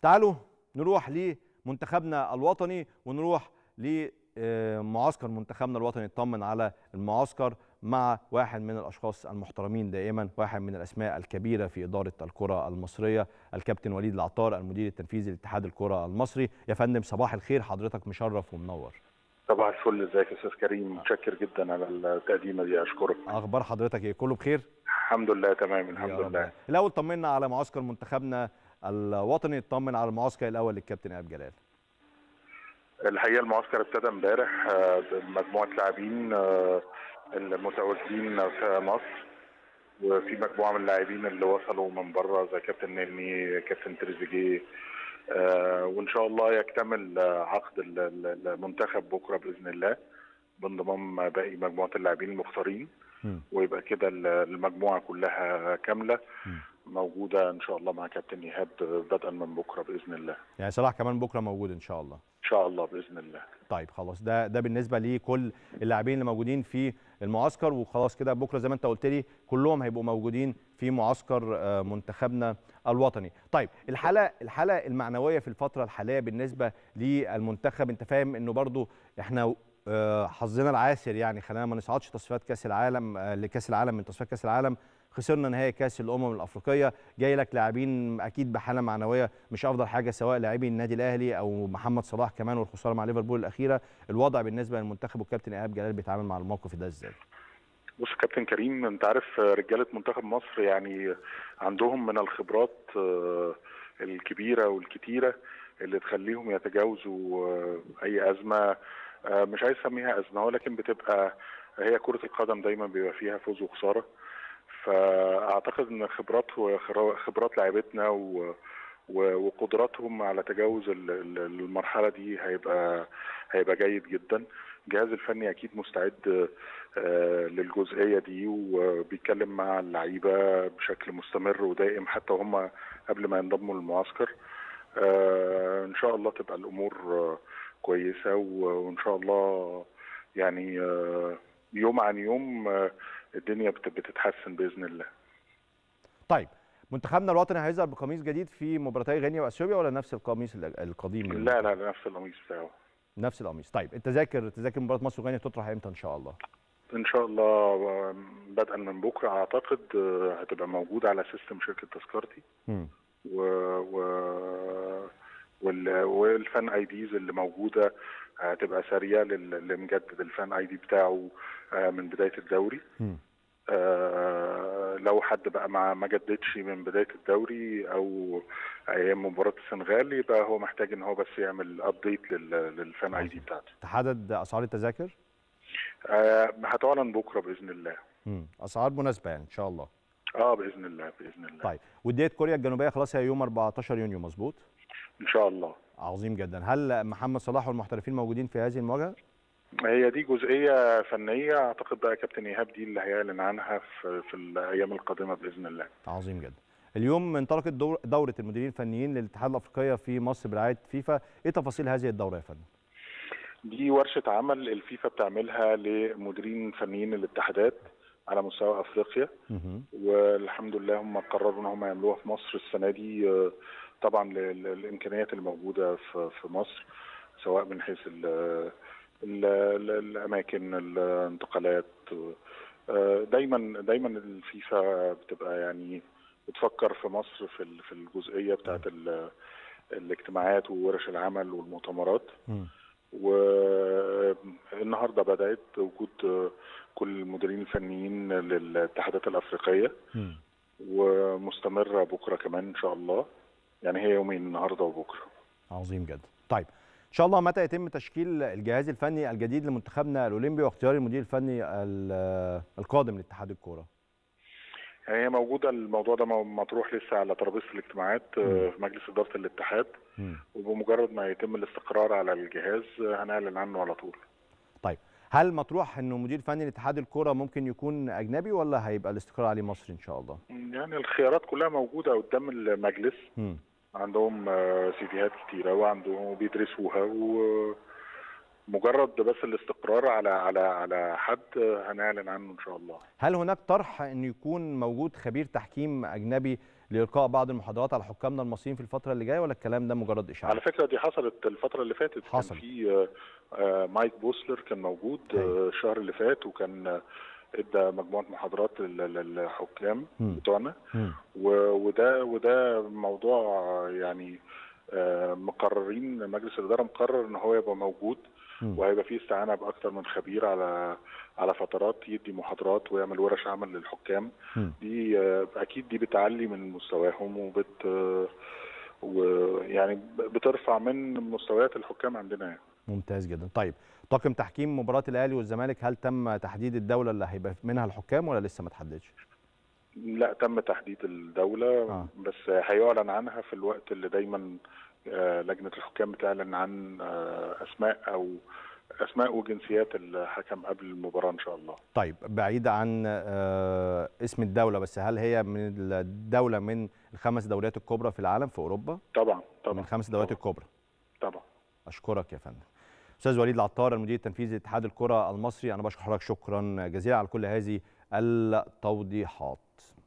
تعالوا نروح لمنتخبنا الوطني ونروح لمعسكر منتخبنا الوطني نطمن على المعسكر مع واحد من الاشخاص المحترمين دائما واحد من الاسماء الكبيره في اداره الكره المصريه الكابتن وليد العطار المدير التنفيذي لاتحاد الكره المصري يا فندم صباح الخير حضرتك مشرف ومنور صباح الفل ازيك يا استاذ كريم متشكر جدا على التقديمه دي اشكرك اخبار حضرتك ايه كله بخير الحمد لله تمام الحمد لله الاول طمنا على معسكر منتخبنا الوطني اطمن على المعسكر الاول للكابتن ايهاب جلال الحقيقه المعسكر ابتدى امبارح بمجموعه لاعبين المتواجدين في مصر وفي مجموعه من اللاعبين اللي وصلوا من بره زي كابتن نني كابتن تريزيجيه آه وان شاء الله يكتمل عقد المنتخب بكره باذن الله بانضمام باقي مجموعه اللاعبين المختارين ويبقى كده المجموعه كلها كامله موجوده ان شاء الله مع كابتن ايهاب بدءا من بكره باذن الله يعني صلاح كمان بكره موجود ان شاء الله ان شاء الله باذن الله طيب خلاص ده ده بالنسبه لكل اللاعبين اللي موجودين في المعسكر وخلاص كده بكره زي ما انت قلت لي كلهم هيبقوا موجودين في معسكر منتخبنا الوطني طيب الحاله الحاله المعنويه في الفتره الحاليه بالنسبه للمنتخب انت فاهم انه برضو احنا حظنا العاسر يعني خلينا ما نصعدش تصفيات كاس العالم لكاس العالم من تصفيات كاس العالم خسرنا نهائي كاس الامم الافريقيه جاي لك لاعبين اكيد بحاله معنويه مش افضل حاجه سواء لاعبي النادي الاهلي او محمد صلاح كمان والخساره مع ليفربول الاخيره الوضع بالنسبه للمنتخب والكابتن ايهاب جلال بيتعامل مع الموقف ده ازاي بص كابتن كريم انت عارف رجاله منتخب مصر يعني عندهم من الخبرات الكبيره والكتيره اللي تخليهم يتجاوزوا اي ازمه مش عايز اسميها ازمه ولكن بتبقى هي كره القدم دايما بيبقى فيها فوز وخساره فاعتقد ان خبرات خبرات لاعبتنا وقدراتهم على تجاوز المرحله دي هيبقى هيبقى جيد جدا الجهاز الفني اكيد مستعد للجزئيه دي وبيتكلم مع اللعيبه بشكل مستمر ودائم حتى وهم قبل ما ينضموا للمعسكر ان شاء الله تبقى الامور كويسه وان شاء الله يعني يوم عن يوم الدنيا بتتحسن باذن الله. طيب منتخبنا الوطني هيظهر بقميص جديد في مباراتي غينيا واثيوبيا ولا نفس القميص القديم؟ لا لا نفس القميص بتاعه. نفس القميص، طيب التذاكر تذاكر مباراه مصر وغينيا تطرح امتى ان شاء الله؟ ان شاء الله بدءا من بكره اعتقد هتبقى موجوده على سيستم شركه تذكرتي. م. و, و... والفان اي ديز اللي موجوده هتبقى سريعه اللي مجدد الفان اي دي بتاعه من بدايه الدوري م. آه لو حد بقى ما ما جددش من بدايه الدوري او ايام مباراه السنغال يبقى هو محتاج ان هو بس يعمل ابديت للفان اي دي بتاعته. تحدد اسعار التذاكر؟ آه هتعلن بكره باذن الله. امم اسعار مناسبه يعني ان شاء الله. اه باذن الله باذن الله. طيب وديه كوريا الجنوبيه خلاص هي يوم 14 يونيو مظبوط؟ ان شاء الله. عظيم جدا، هل محمد صلاح والمحترفين موجودين في هذه المواجهه؟ هي دي جزئيه فنيه اعتقد بقى كابتن ايهاب دي اللي هيعلن عنها في في الايام القادمه باذن الله. عظيم جدا. اليوم انطلقت دور دوره المديرين الفنيين للاتحاد الافريقيه في مصر برعايه فيفا، ايه تفاصيل هذه الدوره يا فندم؟ دي ورشه عمل الفيفا بتعملها لمديرين فنيين الاتحادات على مستوى افريقيا والحمد لله هم قرروا ان هم يعملوها في مصر السنه دي طبعا للامكانيات الموجوده في مصر سواء من حيث ال ال الاماكن الانتقالات دايما دايما الفيفا بتبقى يعني بتفكر في مصر في في الجزئيه بتاعت الاجتماعات وورش العمل والمؤتمرات والنهارده بدات وجود كل المديرين الفنيين للاتحادات الافريقيه ومستمره بكره كمان ان شاء الله يعني هي يومين النهارده وبكره عظيم جدا طيب ان شاء الله متى يتم تشكيل الجهاز الفني الجديد لمنتخبنا الاولمبي واختيار المدير الفني القادم لاتحاد الكوره هي موجوده الموضوع ده مطروح لسه على ترابيزه الاجتماعات في مجلس اداره الاتحاد م. وبمجرد ما يتم الاستقرار على الجهاز هنعلن عنه على طول طيب هل مطروح انه مدير فني لاتحاد الكوره ممكن يكون اجنبي ولا هيبقى الاستقرار عليه مصري ان شاء الله يعني الخيارات كلها موجوده قدام المجلس م. عندهم سيفيهات كتيره وعندهم بيدرسوها ومجرد بس الاستقرار على على على حد هنعلن عنه ان شاء الله هل هناك طرح ان يكون موجود خبير تحكيم اجنبي لالقاء بعض المحاضرات على حكامنا المصريين في الفتره اللي جايه ولا الكلام ده مجرد اشاعه على فكره دي حصلت الفتره اللي فاتت حصل. كان في آه، آه، مايك بوسلر كان موجود أيوة. آه، الشهر اللي فات وكان آه، ادى مجموعه محاضرات لل- للحكام مم. بتوعنا مم. و- وده وده موضوع آه، يعني آه، مقررين مجلس الاداره مقرر ان هو يبقى موجود مم. وهيبقى فيه استعانه باكثر من خبير على على فترات يدي محاضرات ويعمل ورش عمل للحكام مم. دي آه، اكيد دي بتعلي من مستواهم وبت آه، ويعني بترفع من مستويات الحكام عندنا يعني. ممتاز جدا طيب طاقم تحكيم مباراه الاهلي والزمالك هل تم تحديد الدوله اللي هيبقى منها الحكام ولا لسه ما تحددش لا تم تحديد الدولة آه. بس هيعلن عنها في الوقت اللي دايما آه، لجنة الحكام بتعلن عن آه، أسماء أو أسماء وجنسيات الحكم قبل المباراة إن شاء الله طيب بعيد عن آه، اسم الدوله بس هل هي من الدوله من الخمس دوريات الكبرى في العالم في اوروبا طبعا طبعا من الخمس دوريات طبعا, الكبرى طبعا. اشكرك يا فندم استاذ وليد العطار المدير التنفيذي لاتحاد الكره المصري انا بشكر حضرتك شكرا جزيلا على كل هذه التوضيحات